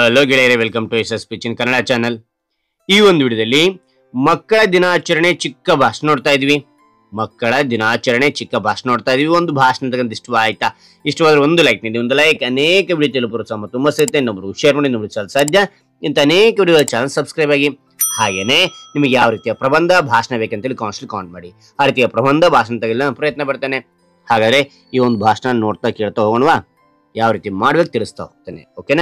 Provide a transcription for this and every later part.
hello ಗೆಳೆಯರೆ welcome to S S ಪಿಚಿನ್ Kannada channel ಈ ಒಂದು ವಿಡಿಯೋದಲ್ಲಿ ಮಕ್ಕಳ ದಿನಾಚರಣೆ ಚಿಕ್ಕ ಭಾಷಣ ನೋಡ್ತಾ ಇದ್ವಿ ಮಕ್ಕಳ ದಿನಾಚರಣೆ ಚಿಕ್ಕ ಭಾಷಣ ನೋಡ್ತಾ ಇದೀವಿ ಒಂದು ಭಾಷಣ ತಗೊಂಡು ಇಷ್ಟ ಆಯ್ತಾ ಇಷ್ಟವಾದ್ರೆ ಒಂದು ಲೈಕ್ ನೀಡಿ ಒಂದು ಲೈಕ್ ಅನೇಕ ವಿಡಿಯೋ ತಿಳಿದು ಪ್ರೋತ್ಸಾಹ ಮತ್ತು ತುಂಬ ಸಿಗುತ್ತೆ ಇನ್ನೊಬ್ರು ಶೇರ್ ಮಾಡಿ ಇನ್ನೊಬ್ರು ಚಾನಲ್ ಸಾಧ್ಯ ಇಂಥ ಅನೇಕ ವಿಡಿಯೋ ಚಾನಲ್ ಸಬ್ಸ್ಕ್ರೈಬ್ ಆಗಿ ಹಾಗೇನೆ ನಿಮಗೆ ಯಾವ ರೀತಿಯ ಪ್ರಬಂಧ ಭಾಷಣ ಬೇಕಂತೇಳಿ ಕಾನ್ಸ್ಟಲ್ ಕಾಮೆಂಟ್ ಮಾಡಿ ಆ ರೀತಿಯ ಪ್ರಬಂಧ ಭಾಷಣ ತೆಗೆಲ್ಲ ನಾನು ಪ್ರಯತ್ನ ಪಡ್ತೇನೆ ಹಾಗಾದ್ರೆ ಈ ಒಂದು ಭಾಷಣ ನೋಡ್ತಾ ಕೇಳ್ತಾ ಹೋಗೋಣವಾ ಯಾವ ರೀತಿ ಮಾಡ್ಬೇಕು ತಿಳಿಸ್ತಾ ಹೋಗ್ತೇನೆ ಓಕೆನಾ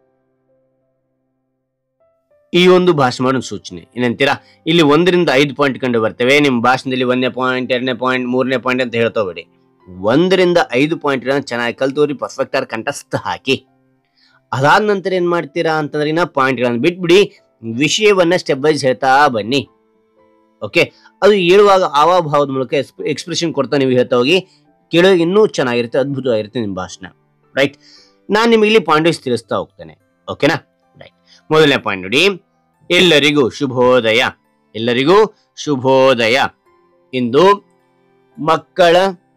ಈ ಒಂದು ಭಾಷಣ ಮಾಡೋ ಸೂಚನೆ ಏನಂತೀರಾ ಇಲ್ಲಿ ಒಂದರಿಂದ ಐದು ಪಾಯಿಂಟ್ ಕಂಡು ಬರ್ತವೆ ನಿಮ್ಮ ಭಾಷಣದಲ್ಲಿ ಒಂದನೇ ಪಾಯಿಂಟ್ ಎರಡನೇ ಪಾಯಿಂಟ್ ಮೂರನೇ ಪಾಯಿಂಟ್ ಅಂತ ಹೇಳ್ತಾ ಹೋಗ್ಬೇಡಿ ಒಂದರಿಂದ ಐದು ಪಾಯಿಂಟ್ ಚೆನ್ನಾಗಿ ಕಲ್ತೋರಿ ಪರ್ಫೆಕ್ಟ್ ಆಗಿ ಕಂಠಸ್ಥ ಹಾಕಿ ಅದಾದ ನಂತರ ಏನ್ ಮಾಡ್ತೀರಾ ಅಂತಂದ್ರೆ ಇನ್ನ ಪಾಯಿಂಟ್ಗಳನ್ನು ಬಿಟ್ಬಿಡಿ ವಿಷಯವನ್ನ ಸ್ಟೆಪ್ ವೈಸ್ ಹೇಳ್ತಾ ಬನ್ನಿ ಓಕೆ ಅದು ಹೇಳುವಾಗ ಹಾವಭಾವದ ಮೂಲಕ ಎಕ್ಸ್ಪ್ರೆಷನ್ ಕೊಡ್ತಾ ನೀವು ಹೇಳ್ತಾ ಹೋಗಿ ಕೇಳೋಕೆ ಇನ್ನೂ ಚೆನ್ನಾಗಿರುತ್ತೆ ಅದ್ಭುತವಾಗಿರುತ್ತೆ ನಿಮ್ಮ ಭಾಷಣ ರೈಟ್ ನಾನು ನಿಮಗೆ ಇಲ್ಲಿ ಪಾಯಿಂಟ್ ವೈಸ್ ತಿಳಿಸ್ತಾ ಹೋಗ್ತೇನೆ ಓಕೆನಾ ರೈಟ್ ಮೊದಲನೇ ಪಾಯಿಂಟ್ ನೋಡಿ ಎಲ್ಲರಿಗೂ ಶುಭೋದಯ ಎಲ್ಲರಿಗೂ ಶುಭೋದಯ ಇಂದು ಮಕ್ಕಳ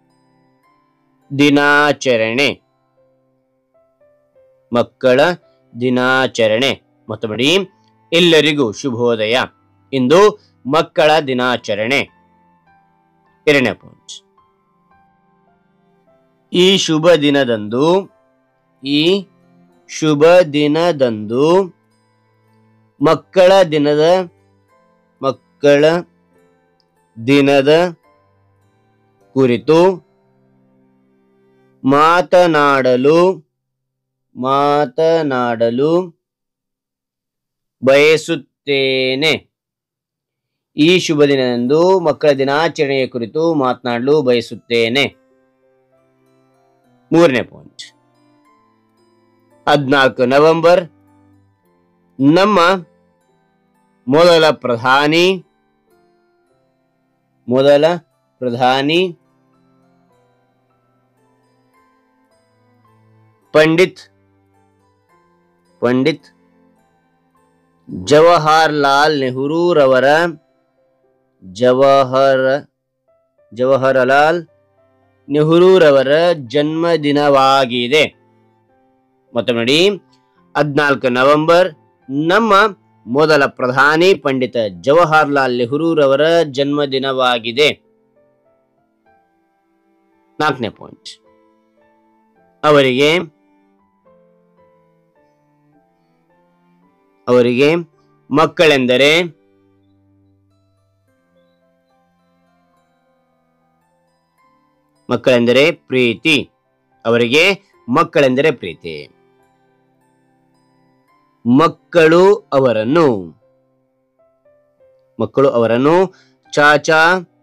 ದಿನಾಚರಣೆ ಮಕ್ಕಳ ದಿನಾಚರಣೆ ಮತ್ತೊಮ್ಮೆ ಎಲ್ಲರಿಗೂ ಶುಭೋದಯ ಇಂದು ಮಕ್ಕಳ ದಿನಾಚರಣೆ ಎರಡನೇ ಪಾಯಿಂಟ್ ಈ ಶುಭ ದಿನದಂದು ಈ ಶುಭ ದಿನದಂದು ಮಕ್ಕಳ ದಿನದ ಮಕ್ಕಳ ದಿನದ ಕುರಿತು ಮಾತನಾಡಲು ಮಾತನಾಡಲು ಬಯಸುತ್ತೇನೆ ಈ ಶುಭ ದಿನದಂದು ಮಕ್ಕಳ ದಿನಾಚರಣೆಯ ಕುರಿತು ಮಾತನಾಡಲು ಬಯಸುತ್ತೇನೆ ಮೂರನೇ ಪಾಯಿಂಟ್ ಹದಿನಾಲ್ಕು ನವೆಂಬರ್ ನಮ್ಮ ಮೊದಲ ಪ್ರಧಾನಿ ಮೊದಲ ಪ್ರಧಾನಿ ಪಂಡಿತ್ ಪಂಡಿತ್ ಜವಾಹರ್ಲಾಲ್ ನೆಹರೂರವರ ಜವಾಹರ ಜವಾಹರಲಾಲ್ ನೆಹರೂರವರ ಜನ್ಮದಿನವಾಗಿದೆ ಮತ್ತೊಮ್ಮೆ ನೋಡಿ ಹದಿನಾಲ್ಕು ನವೆಂಬರ್ ನಮ್ಮ ಮೊದಲ ಪ್ರಧಾನಿ ಪಂಡಿತ ಜವಾಹರ್ಲಾಲ್ ನೆಹರೂರವರ ಜನ್ಮದಿನವಾಗಿದೆ ನಾಲ್ಕನೇ ಪಾಯಿಂಟ್ ಅವರಿಗೆ ಅವರಿಗೆ ಮಕ್ಕಳೆಂದರೆ ಮಕ್ಕಳೆಂದರೆ ಪ್ರೀತಿ ಅವರಿಗೆ ಮಕ್ಕಳೆಂದರೆ ಪ್ರೀತಿ ಮಕ್ಕಳು ಅವರನ್ನು ಮಕ್ಕಳು ಅವರನ್ನು ಚಾಚಾ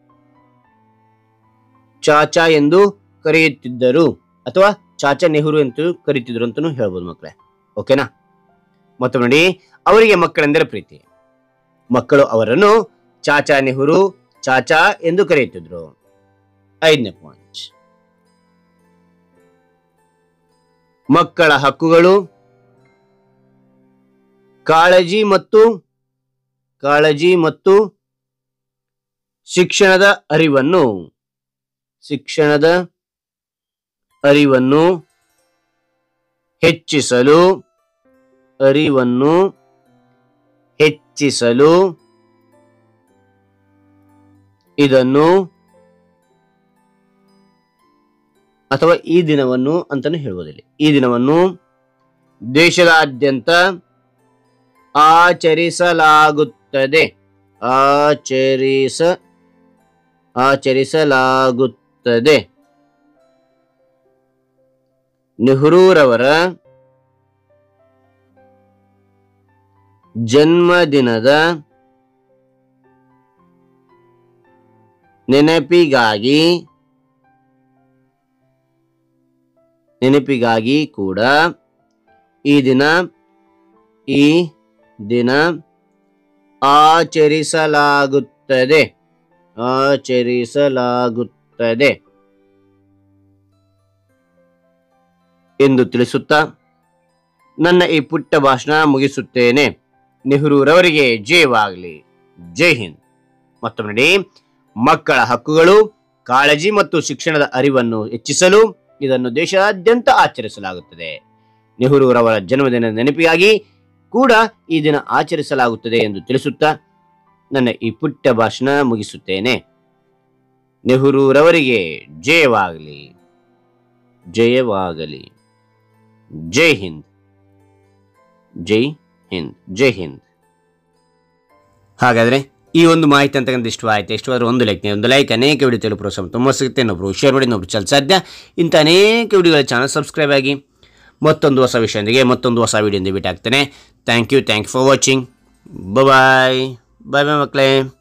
ಚಾಚಾ ಎಂದು ಕರೆಯುತ್ತಿದ್ದರು ಅಥವಾ ಚಾಚಾ ನೆಹರು ಅಂತ ಕರೀತಿದ್ರು ಅಂತಾನು ಹೇಳ್ಬೋದು ಮಕ್ಕಳೇ ಓಕೆನಾ ಮತ್ತೊಮ್ಮೆ ನೋಡಿ ಅವರಿಗೆ ಮಕ್ಕಳೆಂದರೆ ಪ್ರೀತಿ ಮಕ್ಕಳು ಅವರನ್ನು ಚಾಚಾ ನೆಹರು ಚಾಚಾ ಎಂದು ಕರೆಯುತ್ತಿದ್ರು ಐದನೇ ಪಾಯಿಂಟ್ ಮಕ್ಕಳ ಹಕ್ಕುಗಳು ಕಾಳಜಿ ಮತ್ತು ಕಾಳಜಿ ಮತ್ತು ಶಿಕ್ಷಣದ ಅರಿವನ್ನು ಶಿಕ್ಷಣದ ಅರಿವನ್ನು ಹೆಚ್ಚಿಸಲು ಅರಿವನ್ನು ಹೆಚ್ಚಿಸಲು ಇದನ್ನು ಅಥವಾ ಈ ದಿನವನ್ನು ಅಂತಾನು ಹೇಳ್ಬೋದಿಲ್ಲ ಈ ದಿನವನ್ನು ದೇಶದಾದ್ಯಂತ ಆಚರಿಸಲಾಗುತ್ತದೆ ಆಚರಿಸ ಆಚರಿಸಲಾಗುತ್ತದೆ ನೆಹರೂರವರ ಜನ್ಮದಿನದ ನೆನಪಿಗಾಗಿ ನೆನಪಿಗಾಗಿ ಕೂಡ ಈ ದಿನ ಈ ದಿನ ಆಚರಿಸಲಾಗುತ್ತದೆ ಆಚರಿಸಲಾಗುತ್ತದೆ ಎಂದು ತಿಳಿಸುತ್ತಾ ನನ್ನ ಈ ಪುಟ್ಟ ಭಾಷಣ ಮುಗಿಸುತ್ತೇನೆ ನೆಹರೂರವರಿಗೆ ಜಯವಾಗಲಿ ಜೈ ಹಿಂದ್ ಮತ್ತೊಮ್ಮೆ ನೋಡಿ ಮಕ್ಕಳ ಹಕ್ಕುಗಳು ಕಾಳಜಿ ಮತ್ತು ಶಿಕ್ಷಣದ ಅರಿವನ್ನು ಹೆಚ್ಚಿಸಲು ಇದನ್ನು ದೇಶಾದ್ಯಂತ ಆಚರಿಸಲಾಗುತ್ತದೆ ನೆಹರೂರವರ ಜನ್ಮದಿನದ ನೆನಪಿಗಾಗಿ ಕೂಡ ಈ ದಿನ ಆಚರಿಸಲಾಗುತ್ತದೆ ಎಂದು ತಿಳಿಸುತ್ತಾ ನನ್ನ ಈ ಪುಟ್ಟ ಭಾಷಣ ಮುಗಿಸುತ್ತೇನೆ ನೆಹರೂರವರಿಗೆ ಜಯವಾಗಲಿ ಜಯವಾಗಲಿ ಜೈ ಹಿಂದ್ ಜೈ ಹಿಂದ್ ಜೈ ಹಿಂದ್ ಹಾಗಾದ್ರೆ ಈ ಒಂದು ಮಾಹಿತಿ ಅಂತಕ್ಕಂಥ ಇಷ್ಟ ಆಯ್ತು ಇಷ್ಟವಾದ್ರೆ ಒಂದು ಲೈಕ್ ಒಂದು ಲೈಕ್ ಅನೇಕ ವಿಡಿಯೋ ತೆಲುಗು ಪ್ರೋತ್ಸಾಹ ತುಂಬ ಸಿಗುತ್ತೆ ಇನ್ನೊಬ್ರು ಶೇರ್ ಮಾಡಿ ಇನ್ನೊಬ್ರು ಚಲ್ ಸಾಧ್ಯ ಇಂಥ ಅನೇಕ ವಿಡಿಯೋಗಳ ಚಾನಲ್ ಸಬ್ಸ್ಕ್ರೈಬ್ ಆಗಿ ಮತ್ತೊಂದು ಹೊಸ ವಿಷಯದೊಂದಿಗೆ ಮತ್ತೊಂದು ಹೊಸ ವಿಡಿಯೋದಿಂದ ಭೇಟಿ ಆಗ್ತೇನೆ thank you thank you for watching bye bye bye ಮಕ್ಕಳೇ